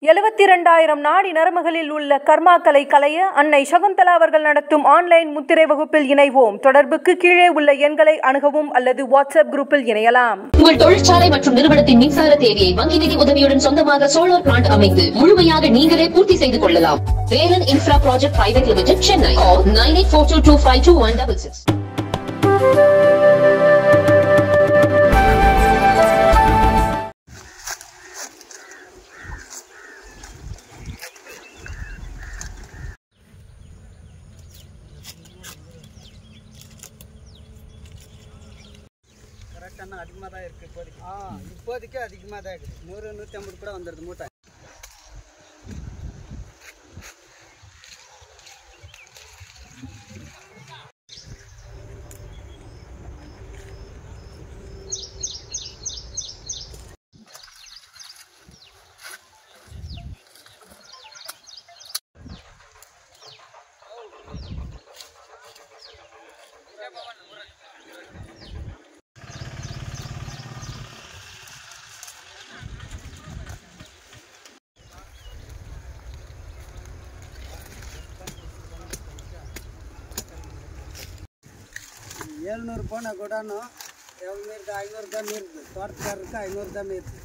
எழுபத்தி இரண்டாயிரம் நாடி நரம்புகளில் உள்ள கர்மாக்களை களைய அன்னை சகுந்தலா அவர்கள் நடத்தும் ஆன்லைன் முத்திரை வகுப்பில் இணைவோம் தொடர்புக்கு கீழே உள்ள எண்களை அணுகவும் அல்லது வாட்ஸ்அப் குரூப்பில் இணையலாம் உங்கள் தொழிற்சாலை மற்றும் நிறுவனத்தின் மின்சார தேவையை வங்கி நிதி உதவியுடன் சொந்தமாக சோலார் பிளான்ட் அமைத்து முழுமையாக நீங்களே பூர்த்தி செய்து கொள்ளலாம் Velan infra project private limited Chennai nine eight four two two five two one double six கரெக்டான அதிகமாக தான் இருக்குது இப்போதைக்கு ஆ இப்போதைக்கு அதிகமாக தான் இருக்குது நூறு நூற்றி ஐம்பது கூட வந்துடுது மூட்டை ஏழ்நூறு போனால் கூடனும் எவ்வளோ மீறுது ஐநூறு தான் மீறுது தோட்டத்துக்காரருக்கு ஐநூறு தான் மீறுது